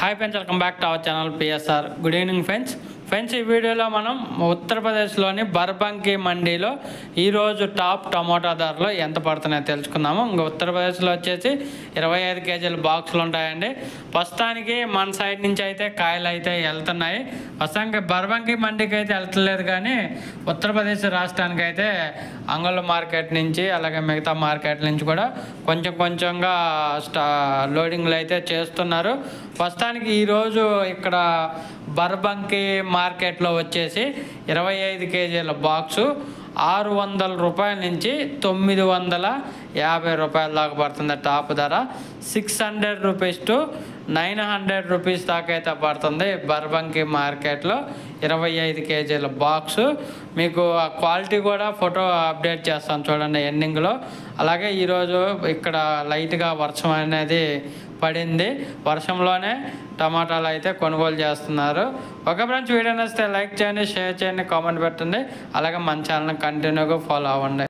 hi friends welcome back to our channel PSR good evening friends friends ఈ వీడియోలో మనం ఉత్తరప్రదేశ్లోని బర్బంకి మండీలో ఈరోజు టాప్ టమోటా ధరలు ఎంత పడుతున్నాయో తెలుసుకుందాము ఇంకా ఉత్తరప్రదేశ్లో వచ్చేసి ఇరవై ఐదు కేజీల బాక్సులు ఉంటాయండి ప్రస్తుతానికి మన సైడ్ నుంచి అయితే కాయలు అయితే వెళ్తున్నాయి ప్రస్తుతానికి బర్బంకి మండీకి అయితే వెళ్తలేదు కానీ ఉత్తరప్రదేశ్ రాష్ట్రానికి అయితే అంగళ మార్కెట్ నుంచి అలాగే మిగతా మార్కెట్ నుంచి కూడా కొంచెం కొంచెంగా స్టా లోడింగ్లు అయితే చేస్తున్నారు ప్రస్తుతానికి ఈరోజు ఇక్కడ బర్బంకి మార్కెట్లో వచ్చేసి ఇరవై ఐదు కేజీల బాక్సు ఆరు వందల రూపాయల నుంచి తొమ్మిది వందల యాభై రూపాయల దాకా పడుతుంది టాప్ ధర six hundred rupees to nine hundred rupees దాకా అయితే పడుతుంది బర్బంకి మార్కెట్లో ఇరవై ఐదు కేజీల బాక్సు మీకు ఆ క్వాలిటీ కూడా ఫోటో అప్డేట్ చేస్తాను చూడండి ఎండింగ్లో అలాగే ఈరోజు ఇక్కడ లైట్గా వర్షం అనేది పడింది వర్షంలోనే టమాటాలు అయితే కొనుగోలు చేస్తున్నారు ఒక ఫ్రెండ్స్ వీడియో నచ్చితే లైక్ చేయండి షేర్ చేయండి కామెంట్ పెట్టండి అలాగే మన ఛానల్ కంటిన్యూగా ఫాలో అవ్వండి